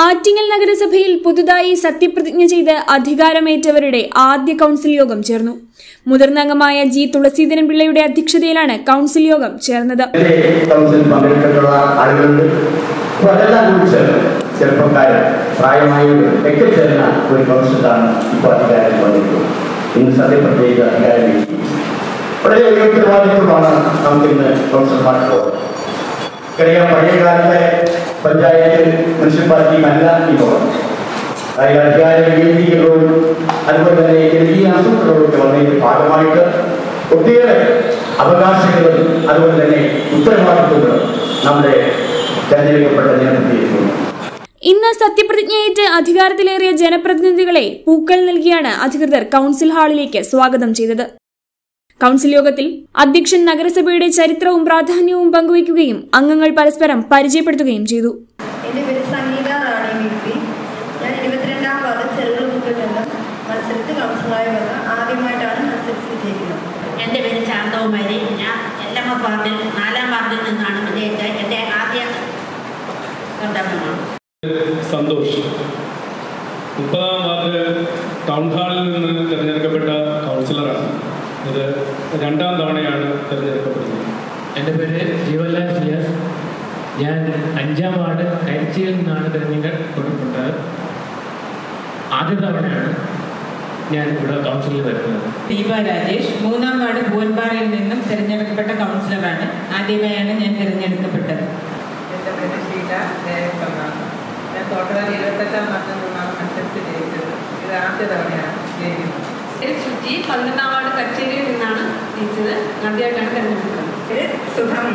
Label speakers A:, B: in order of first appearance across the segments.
A: ആറ്റിങ്ങൽ നഗരസഭയിൽ പുതുതായി സത്യപ്രതിജ്ഞ ചെയ്ത് അധികാരമേറ്റവരുടെ ആദ്യ കൌൺസിൽ യോഗം ചേർന്നു മുതിർന്ന അംഗമായ ജി തുളസീധരൻ പിള്ളയുടെ അധ്യക്ഷതയിലാണ് കൌൺസിൽ യോഗം ചേർന്നത്
B: കൗൺസിൽ പങ്കെടുത്തിട്ടുള്ള ആളുകളുണ്ട് അപ്പോൾ അതെല്ലാം കൂടി ചേർന്ന് ചെറുപ്പക്കാർ പ്രായമായവർ ഒക്കെ ചേർന്ന ഒരു കൗൺസിലാണ് ഇപ്പോൾ അധികാരത്തിൽ വന്നിട്ടുള്ളത് ഇന്ന് സത്യപ്രത്യേക അധികാരം ഏൽപ്പിച്ചു. വളരെ വലിയ ഉത്തരവാദിത്വമാണ് നമുക്കിന്ന് കൗൺസിലർമാർക്ക് അറിയാം പഴയ കാലത്തെ പഞ്ചായത്ത് മുനിസിപ്പാലിറ്റിയും അല്ല ഇപ്പോൾ അതായത് അധികാര വികേന്ദ്രീകരണവും അതുപോലെ തന്നെ ജനകീയ ആസൂത്രണവും ഒക്കെ വന്നതിന്റെ ഭാഗമായിട്ട് ഒട്ടേറെ അവകാശങ്ങളും അതുപോലെ തന്നെ ഉത്തരവാദിത്വങ്ങളും നമ്മുടെ തെരഞ്ഞെടുക്കപ്പെട്ട ജനപ്രതിനിധികളുണ്ട്
A: ഇന്ന് സത്യപ്രതിജ്ഞയേറ്റ് അധികാരത്തിലേറിയ ജനപ്രതിനിധികളെ പൂക്കൾ നൽകിയാണ് അധികൃതർ കൌൺസിൽ ഹാളിലേക്ക് സ്വാഗതം ചെയ്തത് കൌൺസിൽ യോഗത്തിൽ അധ്യക്ഷൻ നഗരസഭയുടെ ചരിത്രവും പ്രാധാന്യവും പങ്കുവയ്ക്കുകയും അംഗങ്ങൾ പരസ്പരം പരിചയപ്പെടുത്തുകയും ചെയ്തു
C: എൻ്റെ പേര് സംഗീത റാണി വി പി ഞാൻ ഇരുപത്തിരണ്ടാം വാർഡ് ചെറുകുളമുക്കിൽ നിന്നും മത്സരിച്ച് കൗൺസിലറായി വന്ന് ആദ്യമായിട്ടാണ് മത്സരിച്ച് വിജയിക്കുന്നത്
D: എൻ്റെ പേര് ശാന്തകുമാരി ഞാൻ എൽ എം എഫ് വാർഡിൽ നാലാം വാർഡിൽ നിന്നാണ് വിജയിച്ച എൻ്റെ ആദ്യ കണ്ടമാണ്
E: സന്തോഷ് മുപ്പതാം വാർഡ് ടൗൺ ഹാളിൽ നിന്ന് തിരഞ്ഞെടുക്കപ്പെട്ട കൗൺസിലറാണ് ഇത് രണ്ടാം തവണയാണ് തിരഞ്ഞെടുക്കപ്പെടുന്നത്
F: എൻ്റെ പേര് ജീവൻലാൽ സിയാസ് ഞാൻ അഞ്ചാം വാർഡ് കരിച്ചിയിൽ നിന്നാണ് തിരഞ്ഞെടുക്കപ്പെട്ടത് ആദ്യ തവണയാണ് ഞാൻ ഇവിടെ കൗൺസിലിൽ വരുന്നത്
G: ദീപ രാജേഷ് മൂന്നാം വാർഡ് ഭുവൻപാറയിൽ നിന്നും തിരഞ്ഞെടുക്കപ്പെട്ട കൗൺസിലറാണ് ആദ്യമായാണ് ഞാൻ തിരഞ്ഞെടുക്കപ്പെട്ടത്
H: എൻ്റെ പേര് ഷീല ദേവസ്വമാണ് ഞാൻ തോട്ടവാർ ഇരുപത്തെട്ടാം വർഷം നിന്നാണ് മത്സരിച്ച് ജയിച്ചത് ഇത് ആദ്യ തവണയാണ് ജയിക്കുന്നത്
I: ശുചി പതിനെട്ടാം വാർഡ് കച്ചേരിയിൽ നിന്നാണ് ജയിച്ചത് ആദ്യമായിട്ടാണ് തിരഞ്ഞെടുക്കുന്നത്
C: ഇത് സുധമ്മ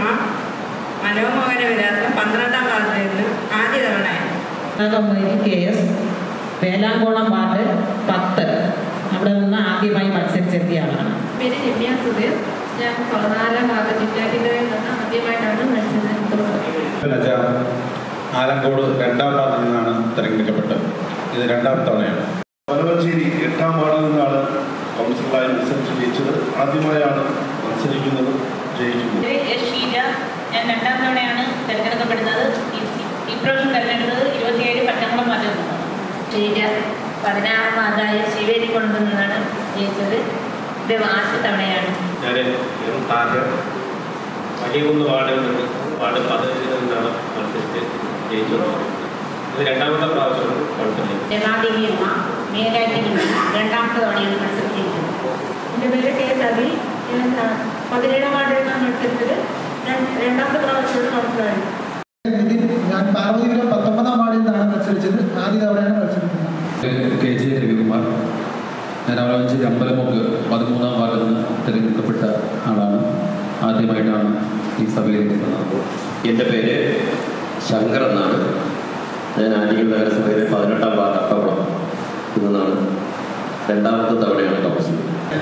C: മനോമോഹന വിലാസം പന്ത്രണ്ടാം വാർഡിൽ നിന്ന് ആദ്യ തവണയാണ്
G: Nagameri K S Velankonam ward പത്ത് അവിടെ നിന്ന് ആദ്യമായി മത്സരിച്ചെത്തിയ ആളാണ്
I: പേര് രമ്യ സുധീർ ഞാൻ പതിനാലാം വാർഡ് ചിറ്റാറ്റിക്കരയിൽ നിന്ന് ആദ്യമായിട്ടാണ് മത്സരിക്കുന്നത്
J: നജ ആലങ്കോട് രണ്ടാം വാർഡിൽ നിന്നാണ് തിരഞ്ഞെടുക്കപ്പെട്ടത് ഇത് രണ്ടാം തവണയാണ്
K: വനവഞ്ചേരി എട്ടാം വാർഡിൽ നിന്നാണ് കൗൺസിലറായി മത്സരിച്ച് ജയിച്ചത് ആദ്യമായാണ് മത്സരിക്കുന്നത് ജയിക്കുന്നത്
D: എസ് ഷീജ ഞാൻ രണ്ടാം തവണയാണ് തിരഞ്ഞെടുക്കപ്പെടുന്നത് ഈ- ഇപ്രാവശ്യം തിരഞ്ഞെടുത്തത് ഇരുപത്തിയേഴ് പച്ചക്കുളം വാർഡിൽ നിന്നാണ് ഷീജ പതിനാറാം വാർഡായ ശിവേരി കൊണ്ടു നിന്നാണ് ജയിച്ചത് ഇത് ആദ്യ തവണയാണ്
E: ഞാൻ എം താജർ വലിയകുന്ന് വാർഡിൽ നിന്ന് വാർഡ് പതിനഞ്ചിൽ നിന്നാണ് മത്സരിച്ച് ജയിച്ചത് ഇത് രണ്ടാമത്തെ പ്രാവശ്യമാണ് കൗൺസിലിൽ
D: രമാദേവി അമ്മ മേലാറ്റിൽ നിന്ന് രണ്ടാമത്തെ തവണയാണ് മത്സരിച്ചിരിക്കുന്നത്
I: എൻ്റെ പേര് കെ സതി ഞാൻ പതിനേഴാം വാർഡിൽ നിന്നാണ് മത്സരിച്ചത് രണ്ട്- രണ്ടാമത്തെ പ്രാവശ്യമാണ് കൗൺസിലറായി
L: ഇതിൽ ഞാൻ പാർവതിപുരം പത്തൊമ്പതാം വാർഡിൽ നിന്നാണ് മത്സരിച്ചത് ആദ്യ തവണയാണ് മത്സരിക്കുന്നത്
M: കെ ജെ രവികുമാർ ഞാൻ അവലവഞ്ചേരി അമ്പലമുക്ക് പതിമൂന്നാം വാർഡിൽ നിന്ന് തിരഞ്ഞെടുക്കപ്പെട്ട ആളാണ് ആദ്യമായിട്ടാണ് ഈ സഭയിൽ എത്തുന്നത്
N: എൻ്റെ പേര് ശങ്കർ എന്നാണ് ഞാൻ ആറ്റിങ്ങൽ നഗരസഭയിലെ പതിനെട്ടാം വാർഡ് അട്ടകുളം നിന്നാണ് രണ്ടാമത്തെ തവണയാണ് കൗൺസിൽ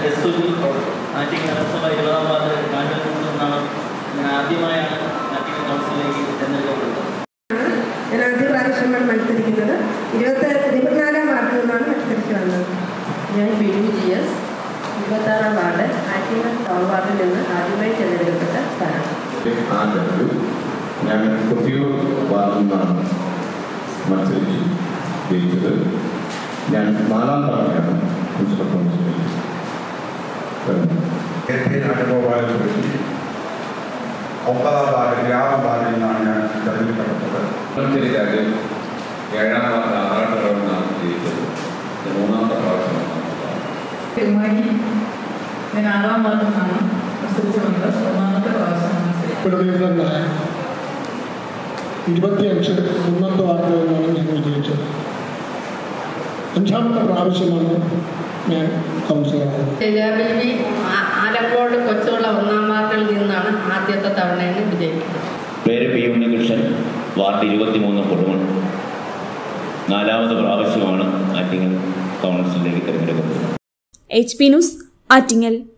O: ആറ്റിങ്ങൽ നഗരസഭ ഇരുപതാം വാർഡ് കാഞ്ഞൂരിൽ നിന്നാണ് ഞാൻ ആദ്യമായാണ് ആറ്റിങ്ങൽ കൗൺസിലിലേക്ക് തിരഞ്ഞെടുക്കപ്പെട്ടത്
C: ഞാൻ ആദ്യ പ്രാവശ്യമാണ് മത്സരിക്കുന്നത് ഇരുപത്തി ഇരുപത്തിനാലാം വാർഡിൽ നിന്നാണ് മത്സരിച്ച് വന്നത്
I: ഞാൻ ബിജു ജി എസ് ഇരുപത്താറാം വാർഡ് ആറ്റിങ്ങൽ ടൗൺ വാർഡിൽ നിന്ന് ആദ്യമായി തിരഞ്ഞെടുക്കപ്പെട്ട സ്ഥലമാണ്
J: ആദ്യം ഞാൻ കൊട്ടിയൂർ വാർഡിൽ നിന്നാണ് മത്സരിച്ച് ജയിച്ചത് ഞാൻ നാലാം തവണയാണ് കൗൺസിലർ കൗൺസിലിൽ
K: രാജഗോപാലൻ കൃഷി ഒമ്പതാം വാർഡ് ഗ്രാമ വാർഡിൽ നിന്നാണ് ഞാൻ തെരഞ്ഞെടുക്കപ്പെട്ടത്
M: മത്സരി രാജ്യം ഏഴാം വാർഡ് ആറാം തവണയാണ് ജയിച്ചത് ഇത് മൂന്നാമത്തെ പ്രാവശ്യമാണ്
H: കുമാരി ഞാൻ ആറാം വാർഡിൽ നിന്നാണ് മത്സരിച്ച് വന്നത് ഒന്നാമത്തെ പ്രാവശ്യം മത്സരിക്കും
L: കുടുംബനായ ഇരുപത്തിയഞ്ച് ഒന്നാമത്തെ വാർഡിൽ നിന്നാണ് ഞാൻ വിജയിച്ചത് അഞ്ചാമത്തെ പ്രാവശ്യമാണ് ഞാൻ കൗൺസിലറായത്
I: ശരിയാബി ആലക്കോട് കൊച്ചുള്ള ഒന്നാം വാർഡിൽ നിന്നാണ് ആദ്യത്തെ തവണയാണ് വിജയിക്കുന്നത്
N: പേര് പി ഉണ്ണികൃഷ്ണൻ വാർഡ് ഇരുപത്തിമൂന്ന് കൊടുമൺ നാലാമത് പ്രാവശ്യമാണ് ആറ്റിങ്ങൽ കൗൺസിലിലേക്ക് തിരഞ്ഞെടുക്കുന്നത്
A: എച്ച് പി ന്യൂസ് ആറ്റിങ്ങൽ